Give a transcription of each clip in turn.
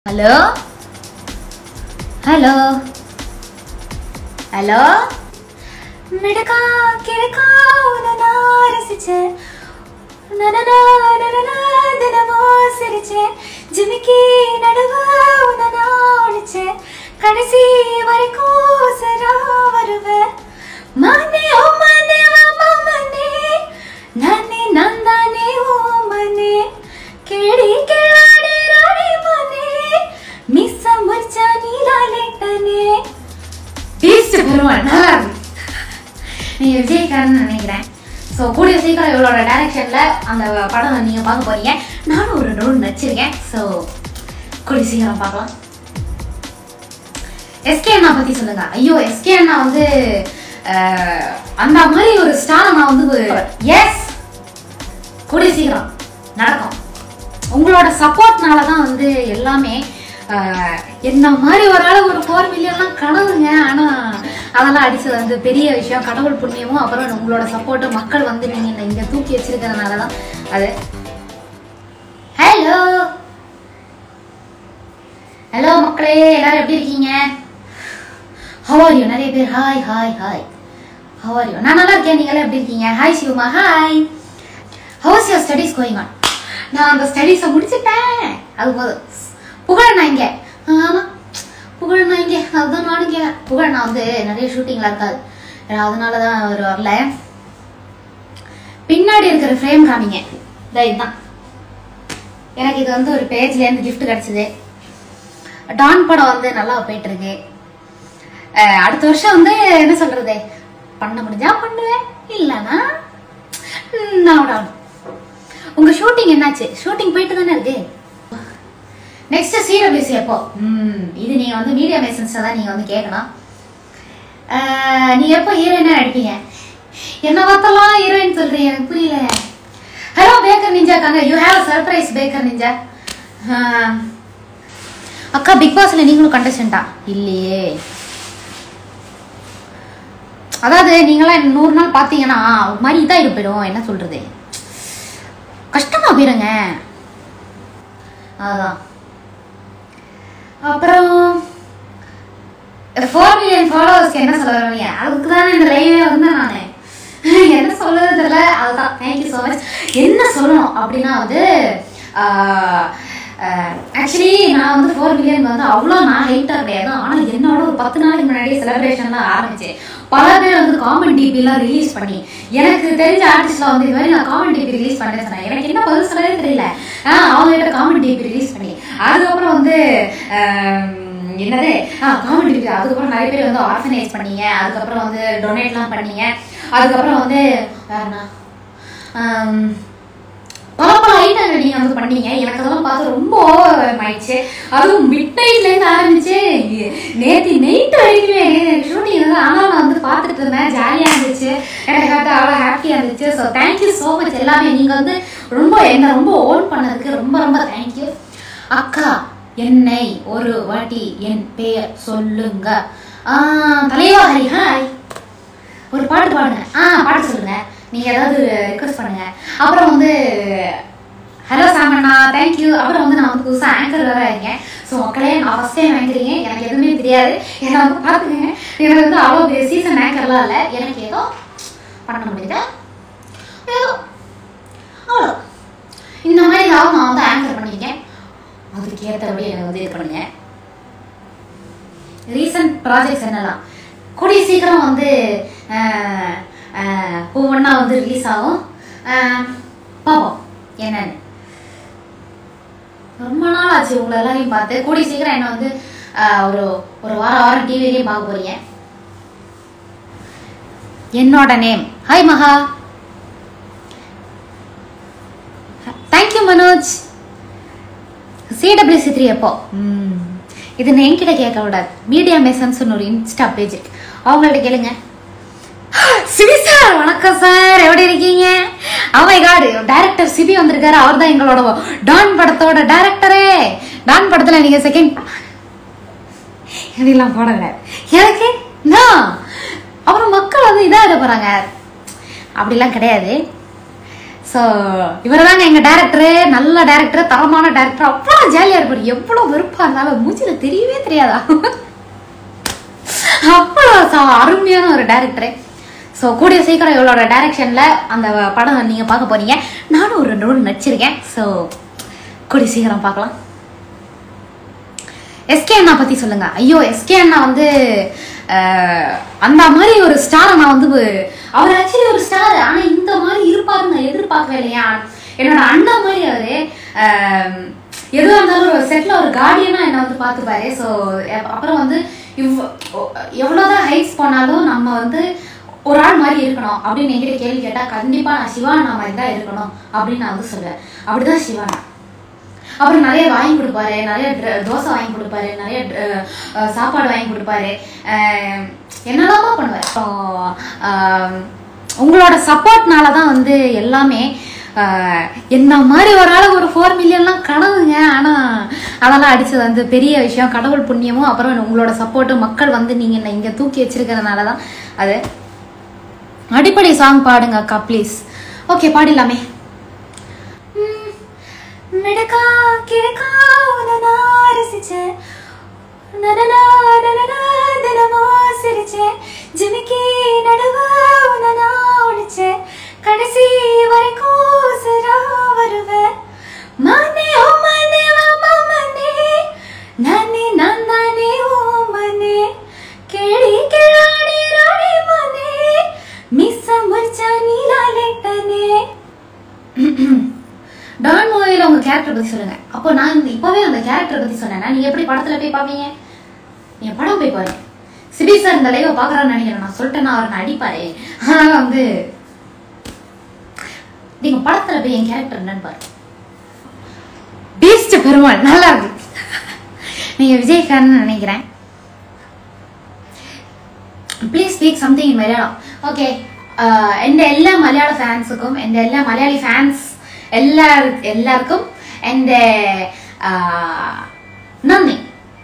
Hello hello hello ಮಿಡಕ ಕಿಡಕ ನನ್ನ ರಸಿಚೆ ನನ್ನ ದಿನವೋ ಸಿರಿಚೆ ಜಿಮಿಕಿ ನಡುವ ನನ್ನ ಒಳಿಚೆ ಕಣಿಸಿ ವರೆಗೂ ಸರ ಬರುವೆ ಮನೆ ಓ ಮನೆ ಮಾಮ ಮನೆ ನನ್ನೆ ನಂದನೆ ಓ ಮನೆ ಕೇಳಿ ಕೇಳಾಡಿ ರಾಡಿ ಮನೆ மிஸ் மச்சா நீலாலேட்டனே பீஸ்ட் பெருமாள் நல்லா இருக்கு நீங்க விஜயகாந்த் நினைக்கிறேன் ஸோ கூடிய சீக்கிரம் இவளோட டைரக்ஷன்ல அந்த படம் நீங்க பார்க்க போறீங்க நானும் ஒரு ரோல் நடிச்சிருக்கேன் ஸோ கூடிய சீக்கிரம் பார்க்கலாம் எஸ்கே அண்ணா பத்தி சொல்லுங்க ஐயோ எஸ்கே அண்ணா வந்து அஹ், அந்த மாதிரி ஒரு ஸ்டார் நான் வந்து எஸ் கூடிய சீக்கிரம் நடக்கும் உங்களோட சப்போர்ட்னால தான் வந்து எல்லாமே ஆஹ், என்ன மாதிரி ஒரு ஆள் ஒரு ஃபோர் மில்லியன்லாம் கனவுங்க ஆனால் அதெல்லாம் அடிச்சது வந்து பெரிய விஷயம் கடவுள் புண்ணியமும் அப்புறம் உங்களோட சப்போர்ட்டு மக்கள் வந்து நீங்கள் இங்கே தூக்கி வச்சிருக்கிறதுனால தான் அது ஹலோ ஹலோ மக்களே எல்லாரும் எப்படி இருக்கீங்க ஹவாரியோ நிறைய பேர் ஹாய் ஹாய் ஹாய் ஹவாரியோ நான் நல்லா இருக்கேன் நீங்களாம் எப்படி இருக்கீங்க ஹாய் சிவமா hi how's your studies going on நான் அந்த ஸ்டடீஸை முடிச்சிட்டேன் அது போதும் புகழ் நான் இங்கே ஆமாம் புகழ் நான் இங்கே அதுதான் நானும் இங்கே புகழ் நான் வந்து நிறைய ஷூட்டிங்கில் இருக்காது அதனால தான் அவர் வரல பின்னாடி இருக்கிற ஃப்ரேம் காமிங்க இதோ இதுதான் எனக்கு இது வந்து ஒரு பேஜ்லேருந்து gift கிடச்சிது டான் படம் வந்து நல்லா போயிட்டு இருக்கு அஹ் அடுத்த வருஷம் வந்து என்ன சொல்றது பண்ண முடிஞ்சா பண்ணுவேன் இல்லைன்னா நான் down. உங்க ஷூட்டிங் என்னாச்சு ஷூட்டிங் போயிட்டு தானே இருக்கு நெக்ஸ்ட் சிடபிள்யூசி எப்போ ம் இது நீங்க வந்து மீடியா மெசன்ஸ் தான் நீங்க வந்து கேட்கணும் அஹ், நீங்க எப்போ ஹீரோயினா நடிப்பீங்க என்ன பார்த்தலாம் ஹீரோயின் சொல்றீங்க எனக்கு புரியல ஹலோ பேக்கர் நிஞ்சா காங்க யூ ஹேவ் சர்ப்ரைஸ் பேக்கர் நிஞ்சா அக்கா பிக் பாஸ்ல நீங்களும் கண்டஸ்டண்டா இல்லையே அதாவது நீங்களாம் நூறு நாள் பார்த்தீங்கன்னா ஒரு மாதிரி இதாக போயிடும் என்ன சொல்றது கஷ்டமா போயிருங்க அதான் அப்புறம் ஃபோர் மில்லியன் ஃபாலோவர்ஸ்க்கு என்ன சொல்ல வரீங்க அதுக்கு தானே இந்த லைவே வந்தேன் நான் என்ன சொல்றது தெரியல அதுதான் தேங்க்யூ ஸோ மச் என்ன சொல்லணும் அப்படின்னா வந்து ஆக்சுவலி நான் வந்து ஃபோர் மில்லியன் வந்து அவ்வளோ நான் ஹைட்டாக கிடையாது ஆனால் என்னோட ஒரு பத்து நாளைக்கு முன்னாடி செலிப்ரேஷன்லாம் ஆரம்பிச்சேன் பல பேர் வந்து காமன் டிபிலாம் ரிலீஸ் பண்ணி எனக்கு தெரிஞ்ச ஆர்டிஸ்ட்ல வந்து இது மாதிரி நான் காமன் டிபி ரிலீஸ் பண்ணேன் சொன்னேன் எனக்கு என்ன பதில் சொல்லவே தெரியல ஆ அவங்க கிட்ட காமன் டிபி ரிலீஸ் பண்ணி அதுக்கப்புறம் வந்து ஆம், என்னது ஆ காமெடி இருக்கு அதுக்கப்புறம் நிறைய பேர் வந்து ஆர்கனைஸ் பண்ணீங்க அதுக்கப்புறம் வந்து டொனேட்லாம் பண்ணீங்க அதுக்கப்புறம் வந்து வேறண்ணா ஆம், பல பல ஐட்டங்கள் நீங்க வந்து பண்ணீங்க எனக்கு அதெல்லாம் பார்த்து ரொம்ப ஓவர் ஆயிடுச்சு அதுவும் மிட் நைட்லேருந்து ஆரம்பிச்சு நேற்று நைட் வரைக்குமே ஷூட்டிங் வந்து ஆனால் நான் வந்து பார்த்துட்டு இருந்தேன் ஜாலியாக இருந்துச்சு எனக்கு வந்து அவ்வளோ ஹாப்பியாக இருந்துச்சு ஸோ தேங்க்யூ ஸோ மச் எல்லாமே நீங்கள் வந்து ரொம்ப என்னை ரொம்ப ஓன் பண்ணதுக்கு ரொம்ப ரொம்ப தேங்க்யூ அக்கா என்னை ஒரு வாட்டி என் பெயர் சொல்லுங்க ஆ, தலைவா ஹரி ஹாய் ஒரு பாட்டு பாடுங்க ஆ பாட்டு சொல்லுங்க நீங்க ஏதாவது ரிக்வஸ்ட் பண்ணுங்க அப்புறம் வந்து ஹலோ சாமண்ணா தேங்க்யூ அப்புறம் வந்து நான் வந்து புதுசாக ஆங்கர் வேற இருக்கேன் ஸோ மக்களே நான் ஃபஸ்ட் டைம் ஆங்கரிங்க எனக்கு எதுவுமே தெரியாது என்னை வந்து பார்த்துக்கங்க எனக்கு வந்து அவ்வளோ பெரிய சீசன் ஆங்கர்லாம் இல்லை எனக்கு ஏதோ பண்ண முடியுதா ஏதோ அவ்வளோ இந்த மாதிரி ஏதாவது நான் வந்து ஆங்கர் பண்ணியிருக்கேன் அதுக்கு ஏற்றபடி எனக்கு வந்து இது பண்ணுங்க ரீசன்ட் ப்ராஜெக்ட்ஸ் என்னலாம் கூடிய சீக்கிரம் வந்து அஹ், அஹ், ஒவ்வொன்றா வந்து ரிலீஸ் ஆகும் அஹ், பார்ப்போம் என்னன்னு ரொம்ப நாள் ஆச்சு உங்களை எல்லாரையும் பார்த்து கூடிய சீக்கிரம் என்ன வந்து அஹ், ஒரு ஒரு வாரம் வாரம் டிவிலையும் பார்க்க போறீங்க என்னோட name hi Maha thank you Manoj CWC three எப்போ ம், இது நான் என்கிட்ட கேட்க விடாது மீடியா மெசன்ஸ்னு ஒரு இன்ஸ்டா பேஜ் இருக்கு அவங்கள்ட்ட கேளுங்க சிபி சார் வணக்கம் சார் எப்படி இருக்கீங்க அவை காடு டைரக்டர் சிபி வந்திருக்காரு அவர் தான் எங்களோட டான் படத்தோட டைரக்டரே டான் படத்துல நீங்க செகண்ட் இதெல்லாம் போடல எனக்கு நான் அப்புறம் மக்கள் வந்து இதாக போறாங்க அப்படிலாம் கிடையாது ஸோ ஸோ இவர் தாங்க எங்க டேரக்டரு நல்ல டேரக்டர் தரமான டேரக்டர் அவ்வளோ ஜாலியா இருப்பாரு எவ்வளவு வெறுப்பா இருந்தாலும் மூச்சில தெரியவே தெரியாதா அவ்வளோ ச- அருமையான ஒரு டேரக்டரு ஸோ கூடிய சீக்கிரம் இவளோட டைரக்ஷன்ல அந்த படம் நீங்க பார்க்க போறீங்க நானும் ஒரு ரெண்டு ரோல் நடிச்சிருக்கேன் ஸோ கூடிய சீக்கிரம் பார்க்கலாம் எஸ்கே அண்ணா பத்தி சொல்லுங்க ஐயோ எஸ்கே அண்ணா வந்து அஹ், அந்த மாதிரி ஒரு ஸ்டாரை நான் வந்து அவர் ஆக்சுவலி ஒரு ஸ்டார் ஆனா இந்த மாதிரி இருப்பாருன்னு நான் எதிர்பார்க்கவே இல்லையா என்னோட அண்ணா மாதிரி அவரு அஹ், எதுவா இருந்தாலும் ஒரு செட்ல ஒரு கார்டியனா என்ன வந்து பார்த்துப்பாரு ஸோ அப்புறம் வந்து இவ் எவ்வளவுதான் ஹைட்ஸ் போனாலும் நம்ம வந்து ஒரு ஆள் மாதிரி இருக்கணும் அப்படின்னு என்கிட்ட கேள்வி கேட்டா கண்டிப்பா நான் சிவா அண்ணா மாதிரி தான் இருக்கணும் அப்படின்னு நான் வந்து சொல்லுவேன் அப்படிதான் சிவா அண்ணா அப்புறம் நிறைய வாங்கி கொடுப்பாரு நிறைய dr- தோசை வாங்கி கொடுப்பாரு நிறைய dr- அஹ் சாப்பாடு வாங்கி கொடுப்பாரு அஹ் என்னெல்லாமோ பண்ணுவார் அப்புறம் ஆஹ் உங்களோட சப்போர்ட்னால தான் வந்து எல்லாமே ஆஹ் என்ன மாதிரி ஒரு ஆள் ஒரு ஃபோர் மில்லியன்லாம் கனவுங்க ஆனால் அதெல்லாம் அடிச்சது வந்து பெரிய விஷயம் கடவுள் புண்ணியமும் அப்புறம் உங்களோட சப்போர்ட்டும் மக்கள் வந்து நீங்கள் என்னை இங்கே தூக்கி வச்சிருக்கிறதுனால தான் அது அடிப்படை சாங் பாடுங்க அக்கா ப்ளீஸ் ஓகே பாடிடலாமே மிடக்கா கிழக்கா உன்னை நான் ரசிச்சேன் நனனா நனனா தினமோ சிரிச்சேன் ஜிமிக்கி நடுவ உன்னை நான் ஒழிச்சேன் கடைசி வரைக்கும் சிரா வருவேன் மனே ஓ மனே வாமா மனே நானே நான் தானே ஓ மனே கேடி கிளாடி ராணி மனே மிஸ்ஸ முறிச்சா நீலா லேட்டனே டான் மூவில உங்க கேரக்டர் பத்தி சொல்லுங்க அப்போ நான் இந்த- இப்பவே அந்த கேரக்டர் பத்தி சொன்னேன்னா நீங்க எப்படி படத்துல போய் பாப்பீங்க நீங்க படம் போய் பாருங்க சிபி சார் இந்த லைவ் பாக்குறான்னு நினைக்கிறேன் நான் சொல்லிட்டேன்னா அவர் அடிப்பாரு அதனால வந்து நீங்க படத்துல போய் என் கேரக்டர் என்னன்னு பாருங்க பீஸ்ட் பெருமாள் நல்லா இருக்கு நீங்க விஜய் ஃபேன் நினைக்கிறேன் please speak something in Malayalam okay എൻ്റെ എല്ലാ മലയാള ഫാൻസുക്കും എൻ്റെ എല്ലാ മലയാളി ഫാൻസ് എല്ലാ എല്ലാവർക്കും എൻ്റെ ആ, നന്ദി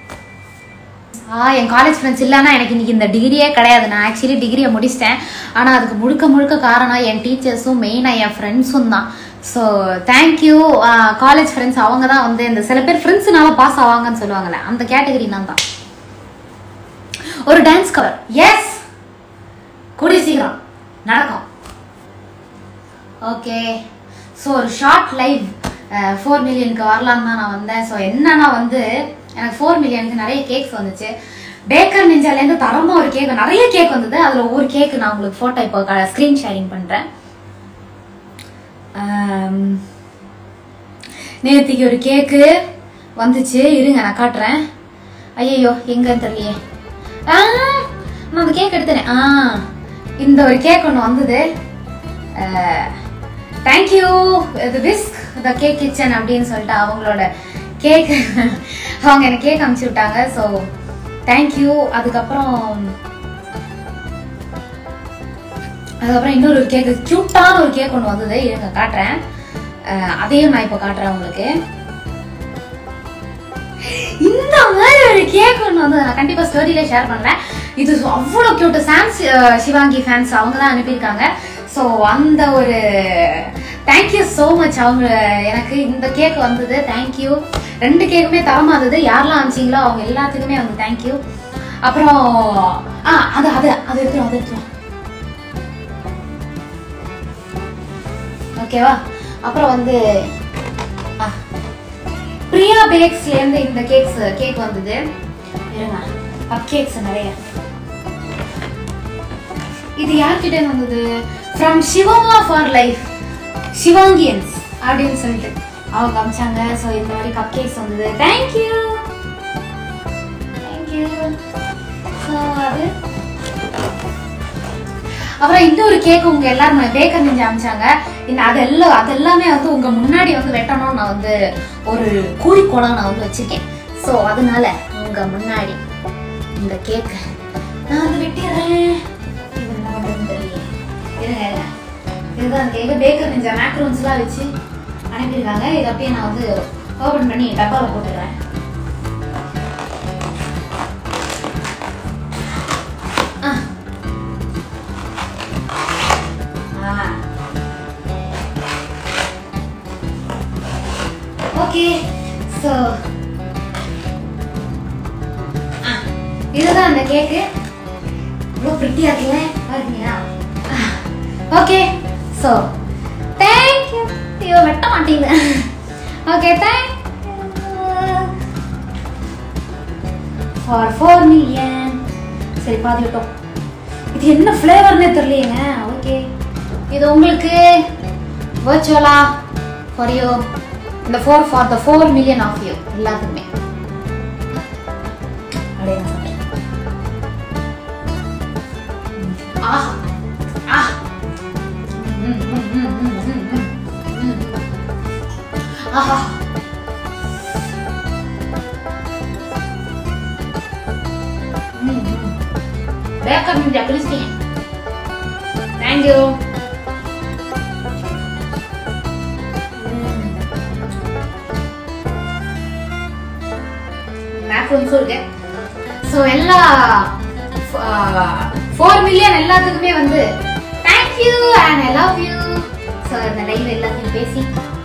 ஆ என் காலேஜ் ஃப்ரெண்ட்ஸ் இல்லைன்னா எனக்கு இன்னைக்கு இந்த டிகிரியே கிடையாது நான் ஆக்சுவலி டிகிரியை முடிச்சிட்டேன் ஆனால் அதுக்கு முழுக்க முழுக்க காரணம் என் டீச்சர்ஸும் மெயினாக என் ஃப்ரெண்ட்ஸும் தான் ஸோ தேங்க்யூ காலேஜ் ஃப்ரெண்ட்ஸ் அவங்க தான் வந்து இந்த சில பேர் ஃப்ரெண்ட்ஸுனால பாஸ் ஆவாங்கன்னு சொல்லுவாங்கல்ல அந்த கேட்டகரி நான் தான் ஒரு டான்ஸ் கவர் எஸ் கூடிய சீக்கிரம் நடக்கும் ஓகே ஸோ ஒரு ஷார்ட் லைவ் ஃபோர் மில்லியனுக்கு வரலான்னு தான் நான் வந்தேன் ஸோ என்னன்னா வந்து எனக்கு ஃபோர் மில்லியனுக்கு நிறைய கேக்ஸ் வந்துச்சு பேக்கர் நெஞ்சாலேருந்து தரமாக ஒரு கேக் நிறைய கேக் வந்தது அதில் ஒவ்வொரு கேக் நான் உங்களுக்கு ஃபோட்டோ இப்போ ஸ்க்ரீன் ஷேரிங் பண்ணுறேன் நேத்திக்கு ஒரு கேக்கு வந்துச்சு இருங்க நான் காட்டுறேன் ஐயோ எங்கன்னு தெரியலையே ஆ நான் அந்த கேக் எடுத்தேன் ஆ இந்த ஒரு கேக் ஒன்று வந்தது தேங்க்யூ இது விஸ்க் த கேக் கிச்சன் அப்படின்னு சொல்லிட்டு அவங்களோட கேக் அவங்க எனக்கு கேக் அனுப்பிச்சு விட்டாங்க ஸோ தேங்க்யூ அதுக்கப்புறம் அதுக்கப்புறம் இன்னொரு கேக்கு க்யூட்டான ஒரு கேக் ஒன்று வந்தது இருங்க காட்டுறேன் அஹ் அதையும் நான் இப்போ காட்டுறேன் உங்களுக்கு இந்த மாதிரி ஒரு கேக் ஒன்று வந்து நான் கண்டிப்பாக ஸ்டோரியில ஷேர் பண்ணுறேன் இது அவ்வளோ கியூட் சாம்ஸ் சிவாங்கி ஃபேன்ஸ் அவங்க தான் அனுப்பியிருக்காங்க ஸோ அந்த ஒரு தேங்க்யூ ஸோ மச் அவங்க எனக்கு இந்த கேக் வந்தது தேங்க்யூ ரெண்டு கேக்குமே தரமா இருந்தது யாரெல்லாம் அனுப்பிச்சிங்களோ அவங்க எல்லாத்துக்குமே வந்து தேங்க்யூ அப்புறம் ஆ அது அது அது எடுத்துரும் அது எடுத்துரும் ஓகேவா அப்புறம் வந்து ஆ பிரியா பேக்ஸ்ல இருந்து இந்த கேக்ஸ் கேக் வந்தது இருங்க கப் கேக்ஸ் நிறைய இது யார்கிட்ட இருந்து வந்தது ஃப்ரம் சிவமா ஃபார் லைஃப் சிவாங்கியன்ஸ் அப்படின்னு சொல்லிட்டு அவங்க அமிச்சாங்க ஸோ இந்த மாதிரி கப் கேக்ஸ் வந்தது தேங்க்யூ தேங்க்யூ ஸோ அது அப்புறம் இன்னொரு கேக் உங்க எல்லாரும் பேக்கர் நெஞ்சு அமிச்சாங்க இந்த அதெல்லாம் அதெல்லாமே வந்து உங்க முன்னாடி வந்து வெட்டணும்னு நான் வந்து ஒரு குறிக்கோளா நான் வந்து வச்சிருக்கேன் ஸோ அதனால உங்க முன்னாடி இந்த கேக் நான் வந்து வெட்டிடுறேன் இது என்ன பண்றதுன்னு தெரியல இருங்க இருங்க. இதுதான் அந்த கேக்கு பேக்கர் நெஞ்ச மேக்ரோன்ஸ்லாம் வச்சு அனுப்பியிருக்காங்க இதை அப்படியே நான் வந்து ஓபன் பண்ணி டப்பாவில் போட்டுடுறேன் ஆ ஆ இதுதான் அந்த கேக்கு ரொம்ப பிரிட்டியா இருக்குல்ல பாருங்களா ஓகே ஸோ தேங்க்யூ ஐயோ வெட்ட மாட்டேங்குது okay thank for four million சரி பாதி விட்டோம் இது என்ன ஃப்ளேவர்னே தெரியலையேங்க ஓகே இது உங்களுக்கு வர்ச்சுவலா ஃபார் யூ இந்த four for the four million of you எல்லாத்துக்குமே அப்படியே நான் சாப்பிட்றேன் ஆஹா ஆஹ் ம், ம், ம், ம், ம், ம், ம். ஆஹா ம், ம். பேக்கர் நீங்க பிடிச்சிட்டீங்க தேங்க்யூ மேக்ரோன்ஸும் இருக்கு ஸோ எல்லா ஃபோர் மில்லியன் எல்லாத்துக்குமே வந்து thank you and I love you so இந்த லைவ் எல்லாத்தையும் பேசி